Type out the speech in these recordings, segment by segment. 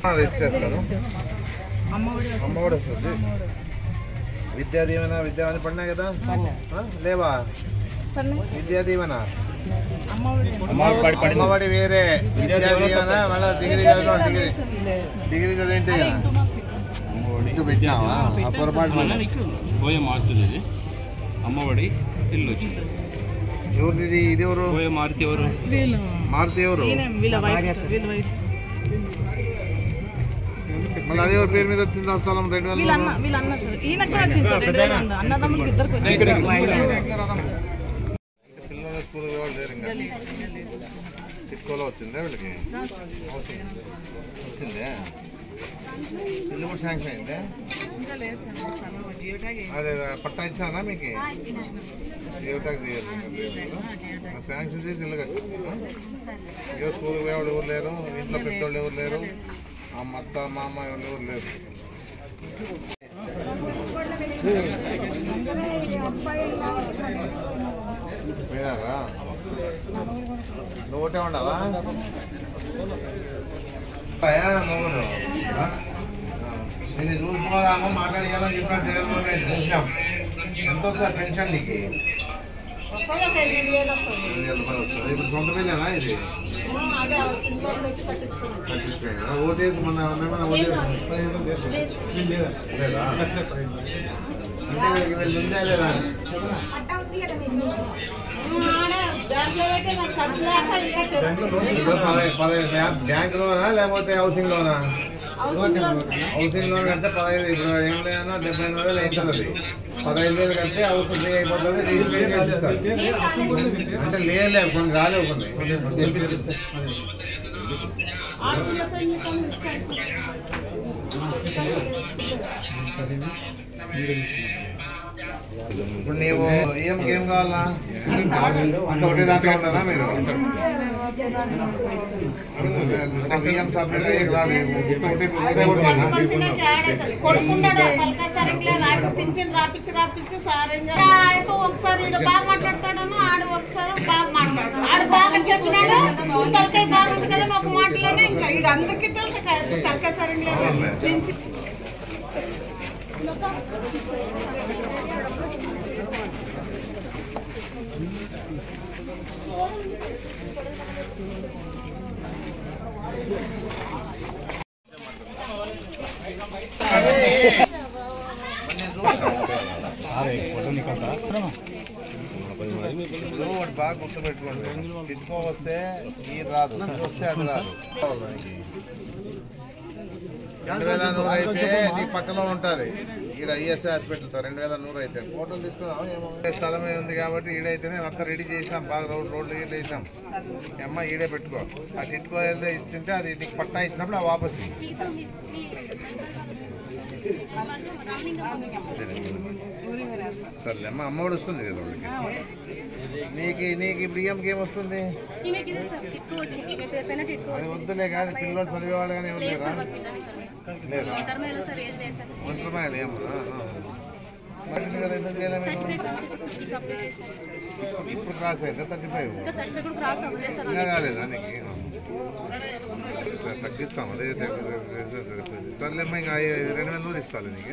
అది ఇచ్చేస్తాను అమ్మఒడి అమ్మ కూడా వస్తుంది విద్యా దీవెన విద్యా అని పడినాయి కదా ఆ? లేవా విద్యా దీవెన అమ్మఒడి అమ్మఒడి వేరే విద్యా దీవెన మళ్ళీ డిగ్రీ చదివినా డిగ్రీ డిగ్రీ చదివింటే కదా ఇంటికి పెట్టినావా ఆ పొరపాటు మళ్ళీ నీకు పోయే మారుతుంది ఇది అమ్మఒడి ఇల్లు వచ్చింది ఎవరిది ఇది ఇది ఎవరు పోయే మారుతి ఎవరు వీళ్ళు మారుతి ఎవరు ఈయన వీళ్ళ వైఫ్ సార్, వీళ్ళ వైఫ్ మళ్ళీ అది ఎవరి పేరు మీద వచ్చింది ఆ స్థలం రెండు వీళ్ళ అన్న వేల వీళ్ళ అన్న సార్ ఈయనకు కూడా వచ్చింది సార్ రెండు వేల అన్న అన్నదమ్ములకి ఇద్దరికి వచ్చింది పిల్లల స్కూల్ ఎవరు లేరు ఇంకా తిక్కువలో వచ్చిందా వీళ్ళకి వచ్చిందే ఇల్లు కూడా శాంక్షన్ అయిందే ఇంకా లేదు సార్ స్థలం జియో ట్యాగ్ అదే పట్టా ఇచ్చానా మీకు జియో ట్యాగ్ చేయాలి శాంక్షన్ చేసి ఇల్లు కట్టిస్తున్నా ఏ స్కూల్ ఎవరు ఎవరు లేరు ఇంట్లో పెద్దోళ్ళు ఎవరు లేరు ఆ మత్త మా అమ్మ ఎవరు ఎవరు లేరు పోయినారా నువ్వు ఒకటే ఉండవా అయ్యా, మొగుడు. ఆ? నేను చూసుకోవాలమ్మా మాట్లాడియాలని చెప్పినా జగన్మోహన్ చూసాం ఎంత వస్తుంది పెన్షన్ నీకు ఐదు వేల రూపాయలు వస్తుంది ఇప్పుడు సొంత పిల్లనా ఇది పట్టించుకోండి ఓటేసి మొన్న ఏమైనా ఓటేసి లేదా అంటే వీళ్ళు ఉందా లేదా ఇప్పుడు పదహై- పదహైదు బ్యా- బ్యాంక్ లోనా లేకపోతే హౌసింగ్ లోనా హౌసింగ్ లోన్ అంటే పదహైదు ఇప్పుడు ఏం లేదన్నా డెబ్బై ఎనిమిది వేలు అవుతుంది అది పదహైదు వేలు కడితే హౌస్ ఫ్రీ అయిపోతుంది రిజిస్ట్రేషన్ చేసిస్తారు అంటే లేలే కొన్ని రాలేవు కొన్ని తెప్పిస్తే ఇప్పుడు నీవు ఈఎంకి ఏం కావాలా అంత ఒకటే దాంట్లో ఉంటారా మీరు మాకు ఈఎం సపరేట్ ఏం రాదు ఒకటే ఒకటే కొట్టాలా? కొడుకున్నాడు తలకాయ సరిగ్గా లేదు ఆయన పింఛన్ రాపిచ్చి రాపిచ్చి సారంగా ఆయన ఒకసారి ఈడ బాగా మాట్లాడతాడను ఆడు ఒకసారి బాగా మాట్లాడతాడు ఆడు బాగా చెప్పినాడు "నువ్వు తలకాయ బాగుంది కదా అని ఒక మాటలోనే ఇంకా ఇది అందరికీ తెలుసు కదా, తలకాయ సరిగ్గా లేదు పింఛన్ ఇప్పుడు ఒకటి బాగా గుర్తుపెట్టుకోండి తిట్టుకో వస్తే ఈ రాదు ఇది వస్తే అది రాదు రెండు వేల నూరు అయితే నీ పక్కన ఉంటుంది ఈడ ఈఎస్ఐ హాస్పిటల్తో రెండు వేల నూరు అయితే ఫోటోలు తీసుకుందాం ఏమో స్థలమే ఉంది కాబట్టి ఈడైతేనే అంతా రెడీ చేసాం బాగా రోడ్ రోడ్లు ఈడ వేసాం ఈ అమ్మ ఈడే పెట్టుకో ఆ టిట్కో వెళ్తే ఇచ్చింటే అది నీకు పట్టా ఇచ్చినప్పుడు ఆ వాపస్ ఇయ్యి. సర్లే అమ్మ అమ్మ కూడా వస్తుంది కదా వాళ్ళకి నీకు నీకు ఇప్పుడు ఈఎంకి ఏం వస్తుంది ఈమెకి ఇది సార్ టిట్కో వచ్చింది ఈమె పేరు పైన టిట్కో అది వద్దులే కానీ పిల్లలు చదివేవాళ్ళు కానీ ఏమి లేదు లేరా సార్ వాళ్ళ పిల్లలు సార్ లేదా ఇంటర్ మేలో సార్ ఏజ్ లేదు సార్ ఒంటరి మహిళ ఏమన్నా మంచి కదా ఎందుకు చేయలేము థర్టీ ఫైవ్ క్లాస్ ఇప్పుడు కంప్లీట్ చేసిన ఇప్పుడు క్లాస్ అయితే థర్టీ ఫైవ్ ఇంకా థర్టీ ఫైవ్ కూడా క్రాస్ అవ్వలేదు సార్ ఇంకా కాలేదా నీకు తగ్గిస్తాం అదే సర్లేమ్మా ఇంకా ఐ- రెండు వేల నూరు ఇస్తాను నీకు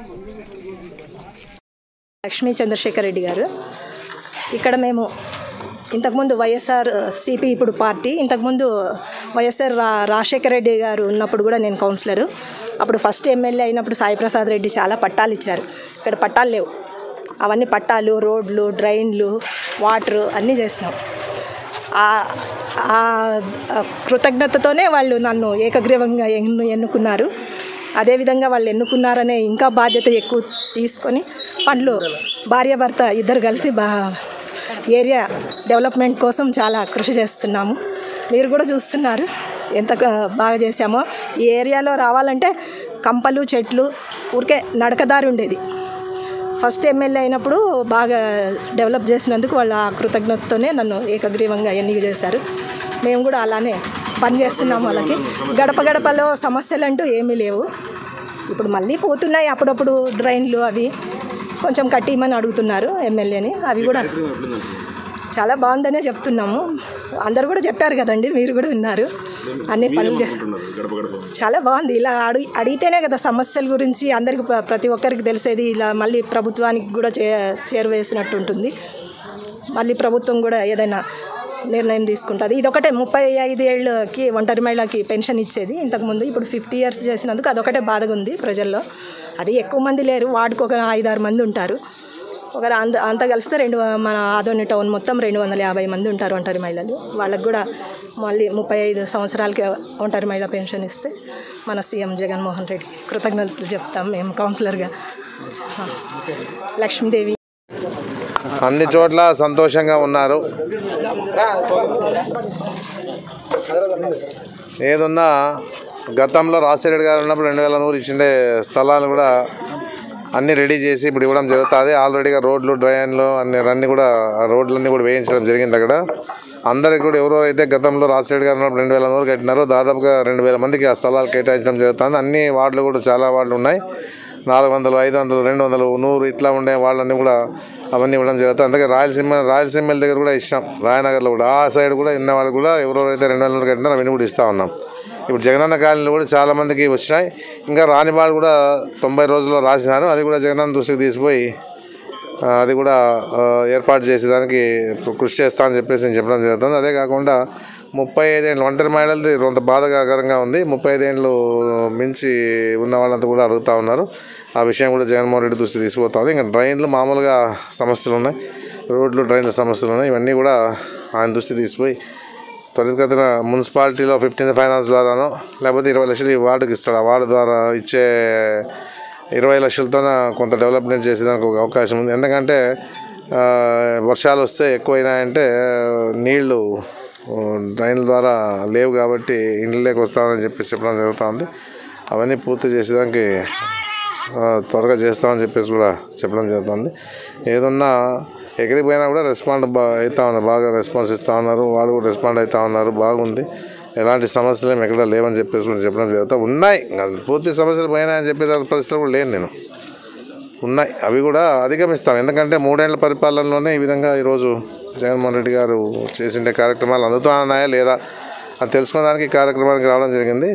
లక్ష్మీ చంద్రశేఖర్ రెడ్డి గారు ఇక్కడ మేము ఇంతకుముందు వైఎస్ఆర్ సిపి ఇప్పుడు పార్టీ ఇంతకుముందు వైఎస్ఆర్ రా రాజశేఖర రెడ్డి గారు ఉన్నప్పుడు కూడా నేను కౌన్సిలరు అప్పుడు ఫస్ట్ ఎమ్మెల్యే అయినప్పుడు సాయిప్రసాద్ రెడ్డి చాలా పట్టాలు ఇచ్చారు ఇక్కడ పట్టాలు లేవు అవన్నీ పట్టాలు రోడ్లు డ్రైన్లు వాటర్ అన్నీ చేసినాం ఆ- ఆ కృతజ్ఞతతోనే వాళ్ళు నన్ను ఏకగ్రీవంగా ఎన్ను ఎన్నుకున్నారు అదేవిధంగా వాళ్ళు ఎన్నుకున్నారనే ఇంకా బాధ్యత ఎక్కువ తీసుకొని వాళ్ళు భార్యాభర్త ఇద్దరు కలిసి బా ఏరియా డెవలప్మెంట్ కోసం చాలా కృషి చేస్తున్నాము మీరు కూడా చూస్తున్నారు ఎంత గా- బాగా చేశామో ఈ ఏరియాలో రావాలంటే కంపలు చెట్లు ఊరికే నడకదారి ఉండేది ఫస్ట్ ఎమ్మెల్యే అయినప్పుడు బాగా డెవలప్ చేసినందుకు వాళ్ళ ఆ కృతజ్ఞతతోనే నన్ను ఏకగ్రీవంగా ఎన్నిక చేశారు మేము కూడా అలానే పనిచేస్తున్నాం వాళ్ళకి గడప గడపలో సమస్యలు అంటూ ఏమీ లేవు ఇప్పుడు మళ్ళీ పోతున్నాయి అప్పుడప్పుడు డ్రైన్లు అవి కొంచెం కట్టిమని అడుగుతున్నారు ఎమ్మెల్యేని అవి కూడా చాలా బాగుందనే చెప్తున్నాము అందరు కూడా చెప్పారు కదండి మీరు కూడా విన్నారు అన్ని పనులు చే- చాలా బాగుంది ఇలా అడిగి అడిగితేనే కదా సమస్యల గురించి అందరికి ప్ర- ప్రతి ఒక్కరికి తెలిసేది ఇలా మళ్ళీ ప్రభుత్వానికి కూడా చే చేరువేసినట్టు ఉంటుంది మళ్ళీ ప్రభుత్వం కూడా ఏదైనా నిర్ణయం తీసుకుంటుంది ఇది ఒకటే ముప్పై ఐదు ఏళ్ళకి ఒంటరి మహిళకి పెన్షన్ ఇచ్చేది ఇంతకుముందు ఇప్పుడు ఫిఫ్టీ ఇయర్స్ చేసినందుకు అదొకటే బాధగా ఉంది ప్రజల్లో అది ఎక్కువ మంది లేరు వార్డుకు ఒక ఐదారు మంది ఉంటారు ఒక అంత అంతా కలిస్తే రెండు మన ఆదోని టౌన్ మొత్తం రెండు వందల యాభై మంది ఉంటారు ఒంటరి మహిళలు వాళ్ళకు కూడా మళ్ళీ ముప్పై ఐదు సంవత్సరాలకి ఒంటరి మహిళ పెన్షన్ ఇస్తే మన సీఎం జగన్మోహన్ రెడ్డి కృతజ్ఞతలు చెప్తాం మేము కౌన్సిలర్గా లక్ష్మీదేవి అన్ని చోట్ల సంతోషంగా ఉన్నారు ఏదున్నా గతంలో రాజశేఖర్ గారు ఉన్నప్పుడు రెండు వేల నూరు ఇచ్చిండే స్థలాలు కూడా అన్నీ రెడీ చేసి ఇప్పుడు ఇవ్వడం జరుగుతుంది ఆల్రెడీగా రోడ్లు డ్రైన్లు అన్ని అన్నీ కూడా ఆ రోడ్లన్నీ కూడా వేయించడం జరిగింది అక్కడ అందరికి కూడా ఎవరెవరైతే గతంలో రాజశేఖర్ గారు ఉన్నప్పుడు రెండు వేల నూరు కట్టినారో దాదాపుగా రెండు వేల మందికి ఆ స్థలాలు కేటాయించడం జరుగుతుంది అన్ని వార్డులు కూడా చాలా వార్డులు ఉన్నాయి నాలుగు వందలు ఐదు వందలు రెండు వందలు నూరు ఇట్లా ఉండే వాళ్ళన్నీ కూడా అవన్నీ ఇవ్వడం జరుగుతుంది అందుకే రాయలసీమ రాయలసీమ దగ్గర కూడా ఇచ్చాం రాయనగర్లో కూడా ఆ సైడ్ కూడా ఇన్న వాళ్ళకి కూడా ఎవరెవరైతే రెండు వందలు కట్టినారో అవన్నీ కూడా ఇస్తూ ఉన్నాం ఇప్పుడు జగనన్న కాలనీలు కూడా చాలా మందికి వచ్చినాయి ఇంకా రాని వాళ్ళు కూడా తొంభై రోజుల్లో రాసినారు అది కూడా జగనన్న దృష్టికి తీసిపోయి ఆ, అది కూడా ఆ, ఏర్పాటు చేసేదానికి కృషి చేస్తా అని చెప్పేసి నేను చెప్పడం జరుగుతుంది అదే కాకుండా ముప్పై ఐదేళ్ళు ఒంటరి మహిళలది కొంత బాధాకరంగా ఉంది ముప్పై ఐదేళ్ళు మించి ఉన్న వాళ్ళంతా కూడా అడుగుతూ ఉన్నారు ఆ విషయం కూడా జగన్మోహన్ రెడ్డి దృష్టి తీసుకుపోతా ఉంది ఇంకా డ్రైన్లు మామూలుగా సమస్యలు ఉన్నాయి రోడ్లు డ్రైన్ల సమస్యలు ఉన్నాయి ఇవన్నీ కూడా ఆయన దృష్టి తీసిపోయి త్వరితగతిన మున్సిపాలిటీలో ఫిఫ్టీన్ ఫైనాన్స్ ద్వారానో లేకపోతే ఇరవై లక్షలు ఈ వార్డుకి ఇస్తాడు ఆ వార్డు ద్వారా ఇచ్చే ఇరవై లక్షలతోన కొంత డెవలప్మెంట్ చేసేదానికి ఒక అవకాశం ఉంది ఎందుకంటే ఆ, వర్షాలు వస్తే ఎక్కువైనాయంటే నీళ్లు ఆ, డ్రైన్ల ద్వారా లేవు కాబట్టి ఇండ్లలోకి వస్తామని చెప్పేసి చెప్పడం జరుగుతుంది అవన్నీ పూర్తి చేసేదానికి ఆ, త్వరగా చేస్తామని చెప్పేసి కూడా చెప్పడం జరుగుతుంది ఏదన్నా ఎక్కడికి పోయినా కూడా రెస్పాండ్ బా అవుతా ఉన్నారు బాగా రెస్పాన్స్ ఇస్తూ ఉన్నారు వాళ్ళు కూడా రెస్పాండ్ అవుతా ఉన్నారు బాగుంది ఎలాంటి సమస్యలు ఏమి ఎక్కడ లేవని చెప్పేసి కూడా చెప్పడం జరుగుతుంది ఉన్నాయి ఇంకా పూర్తి సమస్యలు పోయినాయని చెప్పే పరిస్థితిలో కూడా లేను నేను ఉన్నాయి అవి కూడా అధిగమిస్తాం ఎందుకంటే మూడేళ్ల పరిపాలనలోనే ఈ విధంగా ఈరోజు జగన్మోహన్ రెడ్డి గారు చేసిండే కార్యక్రమాలు అందుతున్నాయా లేదా అది తెలుసుకోవడానికి ఈ కార్యక్రమానికి రావడం జరిగింది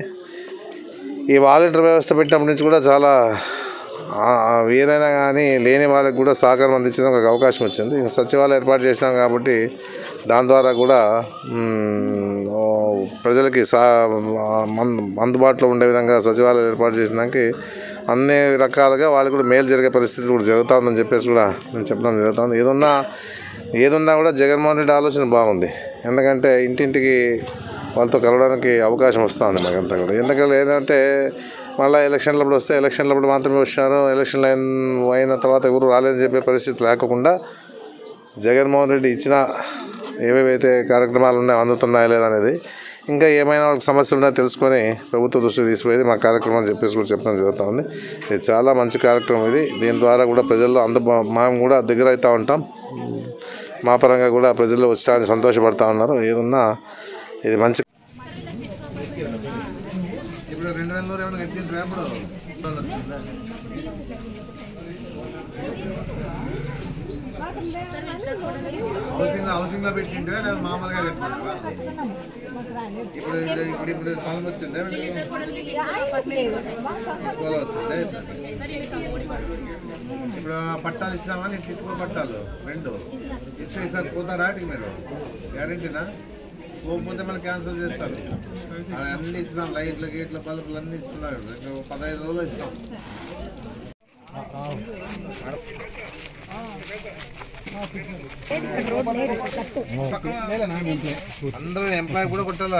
ఈ వాలంటీర్ వ్యవస్థ పెట్టినప్పటి నుంచి కూడా చాలా ఆ, ఆ, ఏదైనా కానీ లేని వాళ్ళకి కూడా సహకారం అందించడానికి ఒక అవకాశం వచ్చింది ఇంకా సచివాలయం ఏర్పాటు చేసినాం కాబట్టి దాని ద్వారా కూడా మ్, ఓ, ప్రజలకి సా మం- అందుబాటులో ఉండే విధంగా సచివాలయం ఏర్పాటు చేసినానికి అన్ని రకాలుగా వాళ్ళకి కూడా మేలు జరిగే పరిస్థితి కూడా జరుగుతూ ఉందని చెప్పేసి కూడా నేను చెప్పడం జరుగుతుంది ఏదున్నా ఏదున్నా కూడా జగన్మోహన్ రెడ్డి ఆలోచన బాగుంది ఎందుకంటే ఇంటింటికి వాళ్ళతో కలవడానికి అవకాశం వస్తుంది మాకంతా కూడా ఎందుకంటే ఏంటంటే మళ్ళీ ఎలక్షన్లప్పుడు వస్తే ఎలక్షన్లప్పుడు మాత్రమే వచ్చినారు ఎలక్షన్లు అయిన అయిన తర్వాత ఎవరు రాలేదని చెప్పే పరిస్థితి లేకుండా జగన్మోహన్ రెడ్డి ఇచ్చిన ఏవేవైతే కార్యక్రమాలు ఉన్నాయో అందుతున్నాయా లేదా అనేది ఇంకా ఏమైనా వాళ్ళకి సమస్యలు ఉన్నాయో తెలుసుకొని ప్రభుత్వ దృష్టికి తీసుకుపోయేది మా కార్యక్రమం అని చెప్పేసి కూడా చెప్పడం జరుగుతుంది ఇది చాలా మంచి కార్యక్రమం ఇది దీని ద్వారా కూడా ప్రజల్లో అందు మేము కూడా దగ్గర అవుతూ ఉంటాం మా పరంగా కూడా ప్రజల్లో వచ్చాలని సంతోషపడతా ఉన్నారు ఏదన్నా ఇది మంచి ఇప్పుడు రెండు వేల నూరు ఏమైనా కట్టిండ్రా ఇప్పుడు హౌసింగ్ హౌసింగ్ లో పెట్టిండ్రా లేదా మామూలుగా కట్టిండ్రా ఇప్పుడు ఇప్పుడు ఇప్పుడు స్థలం వచ్చిందా ఎక్కువలో వచ్చిందా ఇప్పుడు ఆ పట్టాలు ఇచ్చినామా నీకు ఇటుకో పట్టాలు రెండు ఇస్తే ఈసారి పోతారా ఆటికి మీరు గ్యారంటీనా పోకపోతే మళ్ళీ క్యాన్సిల్ చేస్తారు అవి అన్ని ఇచ్చినాం లైట్లు గేట్లు బల్బులు అన్ని ఇస్తున్నారు ఇంకా పదహైదు రోజులు ఇస్తాం అందరూ ఎంప్లాయ్ కూడా కొట్టాలా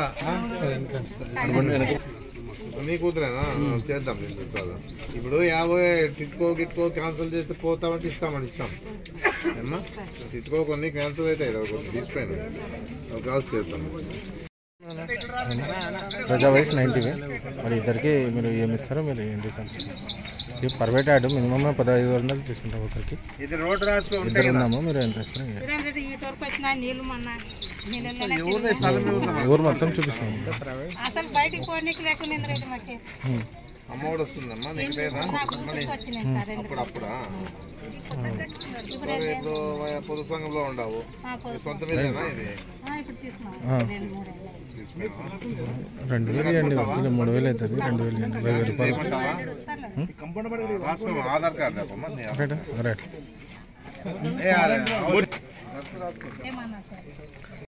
నీ కూతురేనా చేద్దాం నేను సార్ ఇప్పుడు యాభై టిట్కో గిట్కో క్యాన్సిల్ చేస్తే పోతామంటే ఇస్తామని ఇస్తాం ఏమ్మా టిట్కో కొన్ని క్యాన్సిల్ అవుతాయి కదా కొన్ని తీసిపోయినాయి ఒక కాల్స్ చేద్దాం ప్రజా వయసు నైంటీ మరి ఇద్దరికి మీరు ఏమి ఇస్తారో మీరు ఏంటి సార్ ఇది ప్రైవేట్ యాడ్ మినిమం పదహైదు వందలు తీసుకుంటాం ఒకరికి ఇది రోడ్ రాసుకో ఉంటే ఇద్దరు ఉన్నాము మీరు ఎంత ఇస్తారు ఎవరిదే స్థలం ఎవరిదా? ఊరు మొత్తం చూపిస్తాం అసలు బయటికి పోనీకి లేకుండా రేటు మాకు అమ్మఒడి వస్తుందమ్మా నీకు లేదా మళ్ళీ అప్పుడు అప్పుడా సరే ఇప్పుడు పొదుపు సంఘంలో ఉండవు మీ సొంత మీదేనా ఇది ఆ, తీసుకున్నావా? రెండు వేలు ఇవ్వండి వద్దులే మూడు వేలు అవుతుంది రెండు వేలు ఇవ్వండి ఇరవై వేలు రూపాయలు రాసుకో ఆధార్ కార్డు లేకమ్మా నీ ఆధార్ రైట్ రైట్ ఏ ఆధార్